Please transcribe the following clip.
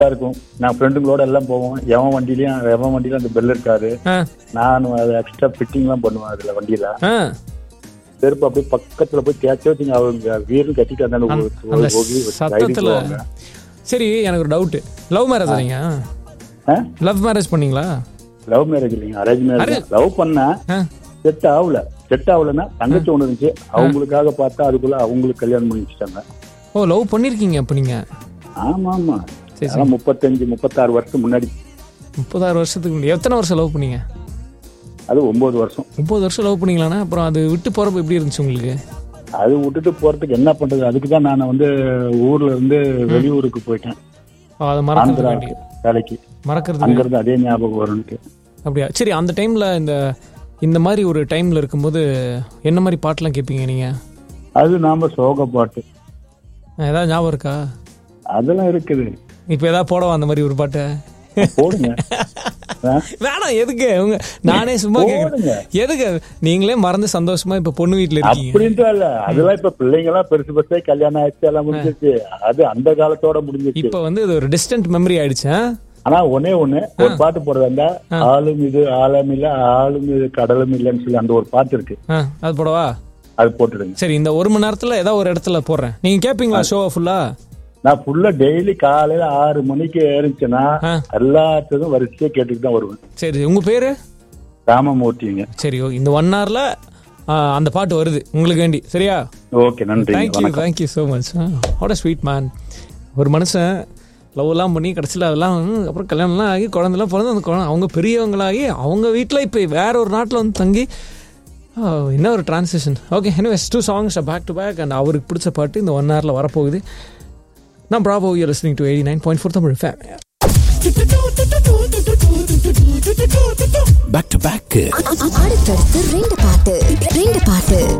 இருக்கும் நான் ஃப்ரெண்டுங்களோட எல்லாம் போவோம் எவன் வண்டியிலயும் எவன் வண்டியில அந்த பெல் இருக்காரு ஆ நானும் அது எக்ஸ்ட்ரா ஃபிட்டிங் எல்லாம் பண்ணுவேன் அதுல வண்டியில ஆ செருப்பு அப்படியே பக்கத்துல போய் தேய்ச்சி வச்சுங்க அவங்க வீரும் கட்டிட்டு அந்த அந்த சத்தத்துல சரி எனக்கு ஒரு டவுட் லவ் மேரேஜ் நீங்க லவ் மேரேஜ் பண்ணீங்களா லவ் மேரேஜ் இல்லைங்க அரேஞ்ச் மேரேஜ் லவ் பண்ணேன் ஆ செட் ஆகல செட் ஆகலன்னா தங்கச்சி ஒண்ணு இருந்துச்சு அவங்களுக்காக பார்த்தா அதுக்குள்ள அவங்களுக்கு கல்யாணம் பண்ணி வச்சுட்டாங்க ஓ லவ் பண்ணிருக்கீங்க அப்ப நீங்க ஆமா ஆமா சரி, அதான் முப்பத்தஞ்சு முப்பத்தாறு வருஷம் முன்னாடி முப்பதாறு வருஷத்துக்கு முன்னாடி எத்தனை வருஷம் லவ் பண்ணீங்க அது ஒன்பது வருஷம் முப்பது வருஷம் லவ் பண்ணீங்களாண்ணா அப்புறம் அது விட்டு போறப்ப எப்படி இருந்துச்சு உங்களுக்கு அது விட்டுட்டு போறதுக்கு என்ன பண்றது அதுக்கு தான் நான் வந்து ஊர்ல இருந்து வெளியூருக்கு போயிட்டேன் ஓ, அதை மறக்கிறது ஆந்திரா வேண்டி வேலைக்கு மறக்கிறது அங்க இருந்து அதே ஞாபகம் வரும்னுட்டு அப்படியா சரி அந்த டைம்ல இந்த இந்த மாதிரி ஒரு டைம்ல இருக்கும்போது என்ன மாதிரி பாட்டெல்லாம் கேட்பீங்க நீங்க அது நாம சோக பாட்டு அஹ் ஏதாவது ஞாபகம் இருக்கா அதெல்லாம் இருக்குது இப்போ ஏதாவது போடவா அந்த மாதிரி ஒரு பாட்டை போடுங்க ஆ? வேணாம் எதுக்கு உங்க நானே சும்மா கேக்குறேன் போடுங்க எதுக்கு நீங்களே மறந்து சந்தோஷமா இப்ப பொண்ணு வீட்டுல இருக்கீங்க அப்படின்ட்டு இல்ல அதெல்லாம் இப்ப பிள்ளைங்க எல்லாம் பெருசு பெருசா கல்யாணம் ஆயிடுச்சு எல்லாம் முடிஞ்சிருச்சு அது அந்த காலத்தோட முடிஞ்சிருச்சு இப்ப வந்து இது ஒரு டிஸ்டன்ட் மெமரி ஆயிடுச்சு ஆ? ஆனா ஒன்னே ஒண்ணு ஒரு பாட்டு போடுறதா ஆளும் இது ஆழம் இல்ல ஆளும் இது கடலும் இல்லைன்னு சொல்லி அந்த ஒரு பாட்டு இருக்கு ஆ, அது போடவா அது போட்டுடுங்க சரி இந்த ஒரு மணி நேரத்துல ஏதாவது ஒரு இடத்துல போடுறேன் நீங்க கேப்பீங்களா ஷோ ஃபுல்லா நான் ஃபுல்லா டெய்லி காலையில ஆறு மணிக்கு ஏறிச்சுன்னா ஆ. எல்லாத்துக்கும் வரிசையா கேட்டுட்டு தான் வருவேன் சரி உங்க பேரு ராமமூர்த்திங்க சரி ஓ, இந்த ஒன் ஹவர்ல அந்த பாட்டு வருது உங்களுக்கு வேண்டி சரியா ஓகே நன்றி தேங்க்யூ தேங்க்யூ ஸோ மச் ஹோட ஸ்வீட் மேன் ஒரு மனுஷன் லவ்லாம் பண்ணி கடைசியில் அதெல்லாம் ம், அப்புறம் கல்யாணம்லாம் ஆகி குழந்தைலாம் பிறந்து அந்த குழந்தை அவங்க பெரியவங்களாகி அவங்க வீட்டில் இப்போ வேற ஒரு நாட்டில் வந்து தங்கி ஆ, என்ன ஒரு transition okay anyways two songs back to back and அவருக்கு பிடிச்ச பாட்டு இந்த ஒன் ஹவரில் வரப்போகுது நான் ப்ராபோ you listening to eighty nine point four Tamil fame back to back அடுத்தடுத்து ரெண்டு பாட்டு ரெண்டு பாட்டு